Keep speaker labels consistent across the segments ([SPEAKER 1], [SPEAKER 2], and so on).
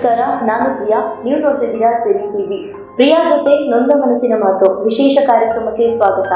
[SPEAKER 1] ನಮಸ್ಕಾರ ನಾನು ಪ್ರಿಯಾ ನೀವು ನೋಡ್ತಿದ್ದೀರಾ ಸಿರಿ ಟಿವಿ ಪ್ರಿಯಾ ಜೊತೆ ನೊಂದ ಮನಸ್ಸಿನ ಮಾತು ವಿಶೇಷ ಕಾರ್ಯಕ್ರಮಕ್ಕೆ ಸ್ವಾಗತ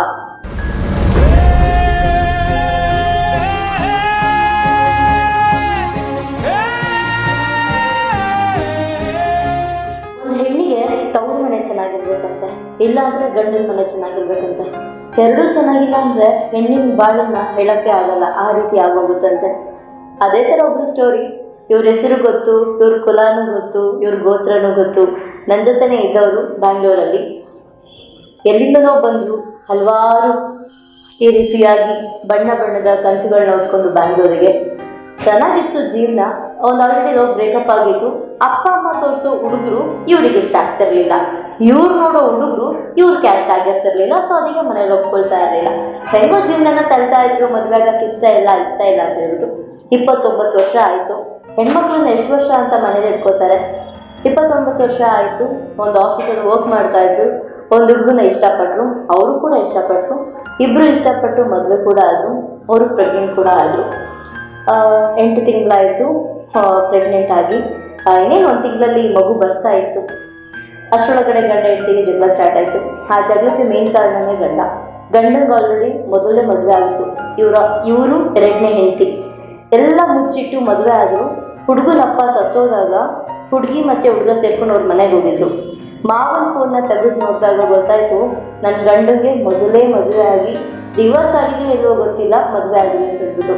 [SPEAKER 1] ಒಂದು ಹೆಣ್ಣಿಗೆ ತವ್ರ ಮನೆ ಚೆನ್ನಾಗಿರ್ಬೇಕಂತೆ ಇಲ್ಲಾಂದ್ರೆ ಗಂಡನ ಮನೆ ಚೆನ್ನಾಗಿರ್ಬೇಕಂತೆ ಎರಡೂ ಚೆನ್ನಾಗಿಲ್ಲ ಅಂದ್ರೆ ಹೆಣ್ಣಿನ ಬಾಳನ್ನ ಹೇಳಕ್ಕೆ ಆಗಲ್ಲ ಆ ರೀತಿ ಆಗೋಗುತ್ತಂತೆ ಅದೇ ಥರ ಒಬ್ರು ಸ್ಟೋರಿ ಇವ್ರ ಹೆಸರು ಗೊತ್ತು ಇವ್ರ ಕುಲಾನು ಗೊತ್ತು ಇವ್ರ ಗೋತ್ರನೂ ಗೊತ್ತು ನನ್ನ ಜೊತೆನೇ ಇದ್ದವರು ಬ್ಯಾಂಗ್ಳೂರಲ್ಲಿ ಎಲ್ಲಿಂದನೋ ಬಂದರು ಹಲವಾರು ಈ ರೀತಿಯಾಗಿ ಬಣ್ಣ ಬಣ್ಣದ ಕನಸುಗಳನ್ನ ಹೊತ್ಕೊಂಡು ಬ್ಯಾಂಗ್ಳೂರಿಗೆ ಚೆನ್ನಾಗಿತ್ತು ಜೀವನ ಒಂದು ಆಲ್ರೆಡಿ ಲವ್ ಬ್ರೇಕಪ್ ಆಗಿತ್ತು ಅಪ್ಪ ಅಮ್ಮ ತೋರಿಸೋ ಹುಡುಗರು ಇವ್ರಿಗೆ ಇಷ್ಟ ಆಗ್ತಿರ್ಲಿಲ್ಲ ಇವ್ರು ನೋಡೋ ಹುಡುಗರು ಇವ್ರ ಕ್ಯಾಸ್ಟ್ ಆಗಿರ್ತಿರ್ಲಿಲ್ಲ ಸೊ ಅದಕ್ಕೆ ಮನೇಲಿ ಒಪ್ಕೊಳ್ತಾ ಇರಲಿಲ್ಲ ಹೆಂಗೋ ಜೀವನನ ತಳ್ತಾ ಇದ್ರು ಮದುವೆ ಆಗಕ್ಕೆ ಇಷ್ಟ ಇಲ್ಲ ಇಷ್ಟ ಇಲ್ಲ ಅಂತ ಹೇಳ್ಬಿಟ್ಟು ಇಪ್ಪತ್ತೊಂಬತ್ತು ವರ್ಷ ಆಯಿತು ಹೆಣ್ಮಕ್ಳನ್ನ ಎಷ್ಟು ವರ್ಷ ಅಂತ ಮನೇಲಿ ಇಟ್ಕೋತಾರೆ ಇಪ್ಪತ್ತೊಂಬತ್ತು ವರ್ಷ ಆಯಿತು ಒಂದು ಆಫೀಸಲ್ಲಿ ವರ್ಕ್ ಮಾಡ್ತಾ ಇದ್ರು ಒಂದು ಹುಡುಗನ ಇಷ್ಟಪಟ್ಟರು ಅವರು ಕೂಡ ಇಷ್ಟಪಟ್ಟರು ಇಬ್ಬರು ಇಷ್ಟಪಟ್ಟು ಮದುವೆ ಕೂಡ ಆದರು ಅವರು ಪ್ರೆಗ್ನೆಂಟ್ ಕೂಡ ಆದರು ಎಂಟು ತಿಂಗಳಾಯಿತು ಪ್ರೆಗ್ನೆಂಟ್ ಆಗಿ ಆ, ಇನ್ನೇನು ಒಂದು ತಿಂಗಳಲ್ಲಿ ಮಗು ಬರ್ತಾ ಇತ್ತು ಅಷ್ಟರೊಳಗಡೆ ಗಂಡ ಹೆಂಡತಿಗೆ ಜಗಳ ಸ್ಟಾರ್ಟ್ ಆಯಿತು ಆ ಜಗಳಕ್ಕೆ ಮೇನ್ ಕಾರಣನೇ ಗಂಡ ಗಂಡಂಗೆ ಆಲ್ರೆಡಿ ಮೊದಲೇ ಮದುವೆ ಆಗಿತ್ತು ಇವರ ಇವರು ಎರಡನೇ ಹೆಂಡತಿ ಎಲ್ಲ ಮುಚ್ಚಿಟ್ಟು ಮದುವೆ ಆದರು ಹುಡುಗನಪ್ಪ ಸತ್ತೋದಾಗ ಹುಡುಗಿ ಮತ್ತು ಹುಡುಗ ಸೇರ್ಕೊಂಡು ಅವ್ರ ಮನೆಗೆ ಹೋಗಿದ್ರು ಮಾವನ ಫೋನ್ನ ತೆಗೆದು ನೋಡಿದಾಗ ಗೊತ್ತಾಯಿತು ನನ್ನ ಗಂಡಂಗೆ ಮೊದಲೇ ಮದುವೆ ಆಗಿ ದಿವಸ ಆಗಿದೆ ಎಲ್ಲೋ ಗೊತ್ತಿಲ್ಲ ಮದುವೆ ಆಗಿದೆ ಅಂತ ಹೇಳ್ಬಿಟ್ಟು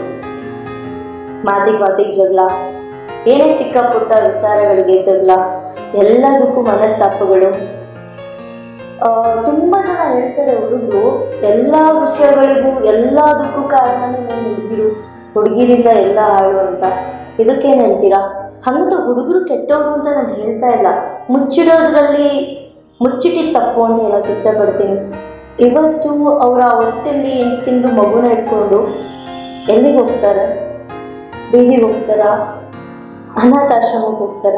[SPEAKER 1] ಮಾತಿಗೆ ಮಾತಿಗೆ ಜಗಳ ಏನೇ ಚಿಕ್ಕ ಪುಟ್ಟ ವಿಚಾರಗಳಿಗೆ ಜಗಳ ಎಲ್ಲದಕ್ಕೂ ಮನಸ್ತಾಪಗಳು ಆ, ತುಂಬ ಜನ ಹೇಳ್ತಾರೆ ಹುಡುಗರು ಎಲ್ಲ ವಿಷಯಗಳಿಗೂ ಎಲ್ಲದಕ್ಕೂ ಕಾರಣನೇ ನಾನು ಹುಡುಗಿರು ಹುಡುಗಿರಿಂದ ಎಲ್ಲ ಹಾಳು ಅಂತ ಇದಕ್ಕೇನು ಹೇಳ್ತೀರಾ ಹಂಗಂತ ಹುಡುಗರು ಕೆಟ್ಟವರು ಅಂತ ನಾನು ಹೇಳ್ತಾ ಇಲ್ಲ ಮುಚ್ಚಿಡೋದ್ರಲ್ಲಿ ಮುಚ್ಚಿಟ್ಟಿದ್ದು ತಪ್ಪು ಅಂತ ಹೇಳೋಕೆ ಇಷ್ಟಪಡ್ತೀನಿ ಇವತ್ತು ಅವರ ಹೊಟ್ಟೆಲ್ಲಿ ಎಂಟು ತಿಂಗಳು ಮಗುನ ಇಟ್ಕೊಂಡು ಎಲ್ಲಿಗೆ ಹೋಗ್ತಾರೆ ಬೀದಿಗೆ ಹೋಗ್ತಾರ ಅನಾಥಾಶ್ರಮಕ್ಕೆ ಹೋಗ್ತಾರ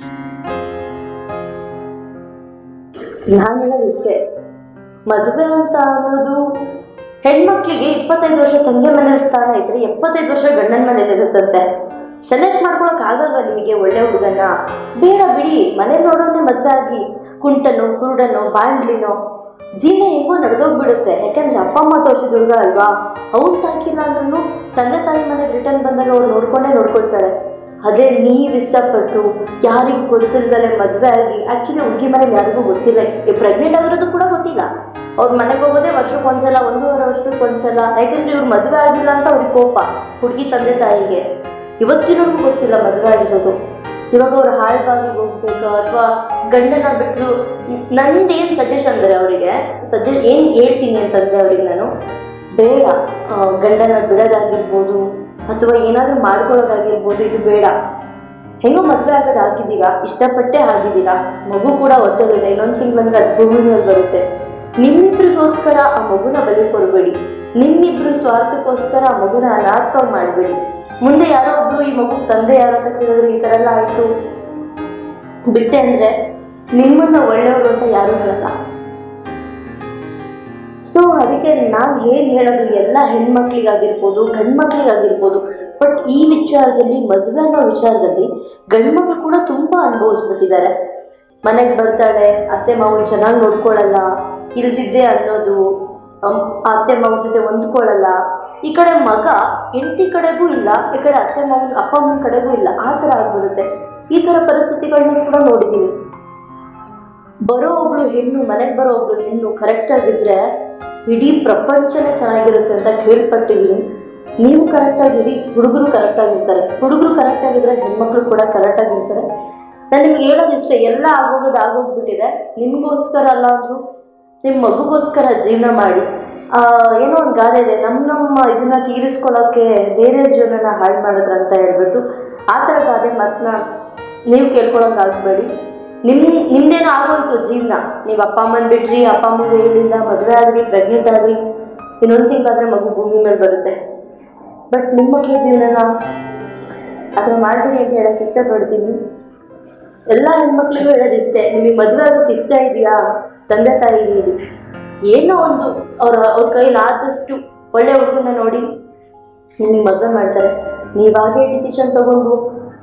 [SPEAKER 1] ನಾನು ಹೇಳೋದು ಇಷ್ಟೇ ಮದುವೆ ಅಂತ ಅನ್ನೋದು ಹೆಣ್ಮಕ್ಳಿಗೆ ಇಪ್ಪತ್ತೈದು ವರ್ಷ ತಂದೆ ಮನೇಲಿ ಸ್ಥಾನ ಇದ್ರೆ ಎಪ್ಪತ್ತೈದು ವರ್ಷ ಗಂಡನ ಮನೇಲಿ ಇರುತ್ತಂತೆ ಸೆಲೆಕ್ಟ್ ಮಾಡ್ಕೊಳಕ್ ಆಗಲ್ವಾ ನಿಮಗೆ ಒಳ್ಳೆ ಹುಡುಗನ ಬೇಡ ಬಿಡಿ ಮನೇಲಿ ನೋಡೋನೆ ಮದುವೆ ಆಗಿ ಕುಂಟನೋ ಕುರುಡನೋ ಬಾಂಡ್ಲಿನೋ ಜೀವನ ಹೆಂಗೋ ನಡೆದೋಗ್ಬಿಡುತ್ತೆ ಯಾಕಂದ್ರೆ ಅಪ್ಪ ಅಮ್ಮ ತೋರಿಸಿದ ಹುಡುಗ ಅಲ್ವಾ ಅವ್ನು ಸಾಕಿಲ್ಲ ಅಂದ್ರೂ ತಂದೆ ತಾಯಿ ಮನೆಗೆ ರಿಟರ್ನ್ ಬಂದಾಗ ಅವ್ರು ನೋಡ್ಕೊಂಡೇ ನೋಡ್ಕೊಳ್ತಾರೆ ಅದೇ ನೀವು ಇಷ್ಟಪಟ್ಟು ಯಾರಿಗೂ ಗೊತ್ತಿಲ್ಲದಲೆ ಮದುವೆ ಆಗಿ ಆ್ಯಕ್ಚುಲಿ ಹುಡುಗಿ ಮನೇಲಿ ಯಾರಿಗೂ ಗೊತ್ತಿಲ್ಲ ಪ್ರೆಗ್ನೆಂಟ್ ಆಗಿರೋದು ಕೂಡ ಗೊತ್ತಿಲ್ಲ ಅವ್ರ ಮನೆಗೆ ಹೋಗೋದೇ ವರ್ಷಕ್ಕೆ ಒಂದ್ಸಲ ಒಂದೂವರೆ ವರ್ಷಕ್ಕೆ ಒಂದ್ಸಲ ಯಾಕಂದ್ರೆ ಇವ್ರು ಮದುವೆ ಆಗಿಲ್ಲ ಅಂತ ಅವ್ರಿಗೆ ಕೋಪ ಹುಡುಗಿ ತಂದೆ ತಾಯಿಗೆ ಇವತ್ತಿನವರೆಗೂ ಗೊತ್ತಿಲ್ಲ ಮದುವೆ ಆಗಿರೋದು ಇವಾಗ ಅವ್ರು ಹಾಳ್ಬಾಗಿಗೆ ಹೋಗ್ಬೇಕು ಅಥವಾ ಗಂಡನ ಬಿಟ್ಟರು ನಂದು ಏನು ಸಜೆಷನ್ ಅಂದರೆ ಅವರಿಗೆ ಸಜೆ ಏನು ಹೇಳ್ತೀನಿ ಅಂತಂದರೆ ಅವ್ರಿಗೆ ನಾನು ಬೇಡ ಆ, ಗಂಡನ ಬಿಡೋದಾಗಿರ್ಬೋದು ಅಥವಾ ಏನಾದರೂ ಮಾಡ್ಕೊಳ್ಳೋದಾಗಿರ್ಬೋದು ಇದು ಬೇಡ ಹೆಂಗೋ ಮದುವೆ ಆಗೋದು ಆಗಿದ್ದೀರಾ ಇಷ್ಟಪಟ್ಟೇ ಆಗಿದ್ದೀರಾ ಮಗು ಕೂಡ ಹೊಟ್ಟೆಲಿದೆ ಇನ್ನೊಂದು ತಿಂಗಳಂದ್ರೆ ಅದು ಭೂಮಿ ಮೇಲೆ ಬರುತ್ತೆ ನಿಮ್ಮಿಬ್ರಿಗೋಸ್ಕರ ಆ ಮಗುನ ಬಲಿ ಕೊಡಬೇಡಿ ನಿಮ್ಮಿಬ್ರು ಸ್ವಾರ್ಥಕ್ಕೋಸ್ಕರ ಆ ಮಗುನ ಅನಾಥ ಮಾಡಬೇಡಿ ಮುಂದೆ ಯಾರೋ ಒಬ್ರು ಈ ಮಗು ತಂದೆ ಯಾರೋ ಅಂತ ಕೇಳಿದ್ರೆ ಈ ಥರ ಎಲ್ಲ ಆಯಿತು ಬಿಟ್ಟೆ ಅಂದರೆ ನಿಮ್ಮನ್ನ ಒಳ್ಳೆಯವರು ಅಂತ ಯಾರೂ ಹೇಳಲ್ಲ ಸೊ ಅದಕ್ಕೆ ನಾನು ಏನು ಹೇಳೋದು ಎಲ್ಲ ಹೆಣ್ಮಕ್ಳಿಗಾಗಿರ್ಬೋದು ಗಂಡು ಮಕ್ಳಿಗಾಗಿರ್ಬೋದು ಬಟ್ ಈ ವಿಚಾರದಲ್ಲಿ ಮದುವೆ ಅನ್ನೋ ವಿಚಾರದಲ್ಲಿ ಗಂಡು ಮಕ್ಳು ಕೂಡ ತುಂಬ ಅನುಭವಿಸ್ಬಿಟ್ಟಿದ್ದಾರೆ ಮನೆಗೆ ಬರ್ತಾಳೆ ಅತ್ತೆ ಮಾವನ್ ಚೆನ್ನಾಗಿ ನೋಡ್ಕೊಳ್ಳಲ್ಲ ಇಲ್ದಿದ್ದೆ ಅನ್ನೋದು ಅಮ್- ಆ ಅತ್ತೆ ಮಾವನ ಜೊತೆ ಹೊಂದ್ಕೊಳ್ಳಲ್ಲ ಈ ಕಡೆ ಮಗ ಹೆಂಡತಿ ಕಡೆಗೂ ಇಲ್ಲ ಈ ಕಡೆ ಅತ್ತೆ ಮಾವನ ಅಪ್ಪ ಅಮ್ಮನ ಕಡೆಗೂ ಇಲ್ಲ ಆ ಥರ ಆಗ್ಬಿಡುತ್ತೆ ಈ ಥರ ಪರಿಸ್ಥಿತಿಗಳನ್ನ ಕೂಡ ನೋಡಿದ್ದೀನಿ ಬರೋ ಒಬ್ಳು ಹೆಣ್ಣು ಮನೆಗೆ ಬರೋ ಒಬ್ಳು ಹೆಣ್ಣು ಕರೆಕ್ಟಾಗಿದ್ದರೆ ಇಡೀ ಪ್ರಪಂಚನೇ ಚೆನ್ನಾಗಿರುತ್ತೆ ಅಂತ ಕೇಳ್ಪಟ್ಟಿದ್ದೀನಿ ನೀವು ಕರೆಕ್ಟಾಗಿರಿ ಹುಡುಗರು ಕರೆಕ್ಟಾಗಿರ್ತಾರೆ ಹುಡುಗರು ಕರೆಕ್ಟಾಗಿದ್ರೆ ಹೆಣ್ಮಕ್ಳು ಕೂಡ ಕರೆಕ್ಟಾಗಿರ್ತಾರೆ ನಾನು ನಿಮ್ಗೆ ಹೇಳೋದಿಷ್ಟೇ ಎಲ್ಲ ಆಗೋಗೋದು ಆಗೋಗ್ಬಿಟ್ಟಿದೆ ನಿಮಗೋಸ್ಕರ ಅಲ್ಲ ಅಂದರೂ ನಿಮ್ಮ ಮಗುಗೋಸ್ಕರ ಜೀವನ ಮಾಡಿ ಆ, ಏನೋ ಒಂದು ಗಾದೆ ಇದೆ ನಮ್ಮ ನಮ್ಮ ಇದನ್ನ ತೀರಿಸ್ಕೊಳ್ಳೋಕ್ಕೆ ಬೇರೆ ಜೀವನನ ಹಾಳು ಮಾಡಿದ್ರು ಅಂತ ಹೇಳ್ಬಿಟ್ಟು ಆ ಥರ ಗಾದೆ ಮಾತನ್ನ ನೀವು ಕೇಳ್ಕೊಳಕ್ಕೆ ಆಗಬೇಡಿ ನಿಮ್ಮ ನಿಮ್ದೇನೋ ಆಗೋಯ್ತು ಜೀವನ ನೀವು ಅಪ್ಪ ಅಮ್ಮನ ಬಿಟ್ರಿ ಅಪ್ಪ ಅಮ್ಮಂಗೆ ಹೇಳಿಲ್ಲ ಮದುವೆ ಆದ್ರಿ ಪ್ರೆಗ್ನೆಂಟ್ ಆದ್ರಿ ಇನ್ನೊಂದು ತಿಂಗಳಾದ್ರೆ ಮಗು ಭೂಮಿ ಮೇಲೆ ಬರುತ್ತೆ ಬಟ್ ನಿಮ್ಮ ಮಕ್ಳ ಜೀವನನ ಅದನ್ನ ಮಾಡಬೇಡಿ ಅಂತ ಹೇಳಕ್ಕೆ ಇಷ್ಟಪಡ್ತೀನಿ ಎಲ್ಲ ಹೆಣ್ಮಕ್ಳಿಗೂ ಹೇಳೋದಿಷ್ಟೇ ನಿಮಗೆ ಮದುವೆ ಆಗೋಕ್ಕೆ ಇಷ್ಟ ಇದೆಯಾ ತಂದೆ ತಾಯಿ ಹೇಳಿ ಏನೋ ಒಂದು ಅವ್ರ ಅವ್ರ ಕೈಲಿ ಆದಷ್ಟು ಒಳ್ಳೆ ಹುಡುಗನ ನೋಡಿ ನಿಮಗೆ ಮದುವೆ ಮಾಡ್ತಾರೆ ನೀವಾಗೇ ಡಿಸಿಷನ್ ತಗೊಂಡು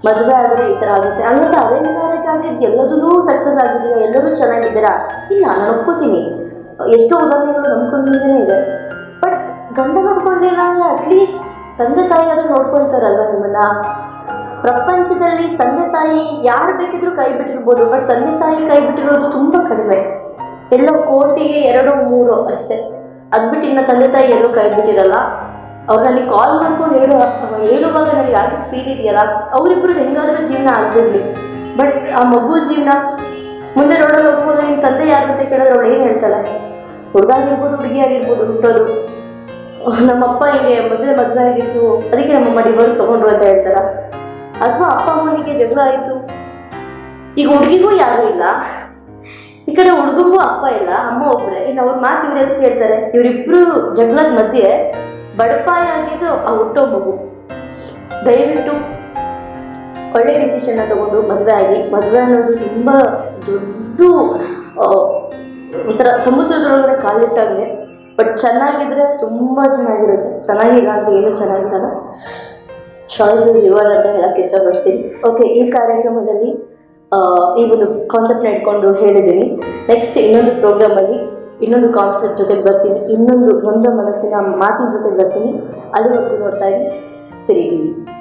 [SPEAKER 1] ಮದುವೆ ಆದರೆ ಈ ಥರ ಆಗುತ್ತೆ ಅನ್ನೋದು ಅರೇಂಜ್ ಮ್ಯಾರೇಜ್ ಆಗಿದ್ದು ಎಲ್ಲದೂ ಸಕ್ಸಸ್ ಆಗಿದೆಯಾ ಎಲ್ಲರೂ ಚೆನ್ನಾಗಿದ್ದೀರಾ ಇಲ್ಲ ನಾನು ಒಪ್ಕೋತೀನಿ ಎಷ್ಟೋ ಉದಾಹರಣೆಗಳು ನಂಬ್ಕೊಂಡೇ ಇದೆ ಬಟ್ ಗಂಡ ನೋಡ್ಕೊಂಡಿಲ್ಲ ಅಂದರೆ ಅಟ್ಲೀಸ್ಟ್ ತಂದೆ ತಾಯಿ ಆದರೂ ನೋಡ್ಕೊಳ್ತಾರಲ್ವ ನಿಮ್ಮನ್ನ ಪ್ರಪಂಚದಲ್ಲಿ ತಂದೆ ತಾಯಿ ಯಾರು ಬೇಕಿದ್ರೂ ಕೈ ಬಿಟ್ಟಿರ್ಬೋದು ಬಟ್ ತಂದೆ ತಾಯಿ ಕೈ ಬಿಟ್ಟಿರೋದು ತುಂಬ ಕಡಿಮೆ ಎಲ್ಲೋ ಕೋಟಿಗೆ ಎರಡು ಮೂರು ಅಷ್ಟೇ ಅದು ಬಿಟ್ಟು ಇನ್ನು ತಂದೆ ತಾಯಿ ಎಲ್ಲೂ ಕೈ ಬಿಟ್ಟಿರಲ್ಲ ಅವ್ರು ನನಗೆ ಕಾಲ್ ಮಾಡ್ಕೊಂಡು ಹೇಳು ಹೇಳುವಾಗ ನನಗೆ ಆಗಿದ್ದು ಫೀಲ್ ಇದೆಯಲ್ಲ ಅವರಿಬ್ಬರದ್ದು ಹೆಂಗಾದ್ರೂ ಜೀವನ ಆಗ್ಬಿಡ್ಲಿ ಬಟ್ ಆ ಮಗು ಜೀವನ ಮುಂದೆ ನೋಡೋದು ಹೋಗ್ಬೋದು ನಿಮ್ಮ ತಂದೆ ಯಾರು ಅಂತ ಕೇಳಿದ್ರೆ ಅವಳು ಏನು ಹೇಳ್ತಾಳೆ ಹುಡುಗ ಆಗಿರ್ಬೋದು ಹುಡುಗಿ ಆಗಿರ್ಬೋದು ಹುಟ್ಟೋದು ನಮ್ಮಪ್ಪ ಹಿಂಗೆ ಮೊದಲೇ ಮದುವೆ ಆಗಿತ್ತು ಅದಕ್ಕೆ ನಮ್ಮಮ್ಮ ಡಿವೋರ್ಸ್ ತೊಗೊಂಡ್ರು ಅಂತ ಹೇಳ್ತಾರ ಅಥವಾ ಅಪ್ಪ ಅಮ್ಮನಿಗೆ ಜಗಳ ಆಯಿತು ಈಗ ಹುಡುಗಿಗೂ ಯಾರೂ ಇಲ್ಲ ಈ ಕಡೆ ಹುಡುಗಂಗೂ ಅಪ್ಪ ಇಲ್ಲ ಅಮ್ಮ ಒಬ್ಬರೇ ಇನ್ನು ಅವ್ರ ಮಾತು ಇವ್ರೆಲ್ಲ ಕೇಳ್ತಾರೆ ಇವರಿಬ್ರು ಜಗಳದ ಮಧ್ಯೆ ಬಡಪಾಯ ಆಗಿದ್ದು ಆ ಹುಟ್ಟೋ ಮಗು ದಯವಿಟ್ಟು ಒಳ್ಳೆ ಡಿಸಿಷನ್ನ ತಗೊಂಡು ಮದುವೆ ಆಗಿ ಮದುವೆ ಅನ್ನೋದು ತುಂಬ ದೊಡ್ಡ ಆ, ಒಂಥರ ಸಮುದ್ರದೊಳಗಡೆ ಕಾಲಿಟ್ಟಂಗೆ ಬಟ್ ಚೆನ್ನಾಗಿದ್ರೆ ತುಂಬ ಚೆನ್ನಾಗಿರುತ್ತೆ ಚೆನ್ನಾಗಿಲ್ಲ ಅಂದರೆ ಏನೂ ಚೆನ್ನಾಗಿರಲ್ಲ ಚಾಯ್ಸಸ್ ಯುವರ್ ಅಂತ ಹೇಳಕ್ಕೆ ಇಷ್ಟಪಡ್ತೀನಿ ಓಕೆ ಈ ಕಾರ್ಯಕ್ರಮದಲ್ಲಿ ಆ, ಈ ಒಂದು ಕಾನ್ಸೆಪ್ಟ್ನ ಇಟ್ಕೊಂಡು ಹೇಳಿದ್ದೀನಿ ನೆಕ್ಸ್ಟ್ ಇನ್ನೊಂದು ಪ್ರೋಗ್ರಾಮಲ್ಲಿ ಇನ್ನೊಂದು ಕಾನ್ಸೆಪ್ಟ್ ಜೊತೆಗೆ ಬರ್ತೀನಿ ಇನ್ನೊಂದು ನೊಂದ ಮನಸ್ಸಿನ ಮಾತಿನ ಜೊತೆ ಬರ್ತೀನಿ ಅಲ್ಲಿವರೆಗೂ ನೋಡ್ತಾ ಇದ್ದೀನಿ ಸಿರಿ ಟಿವಿ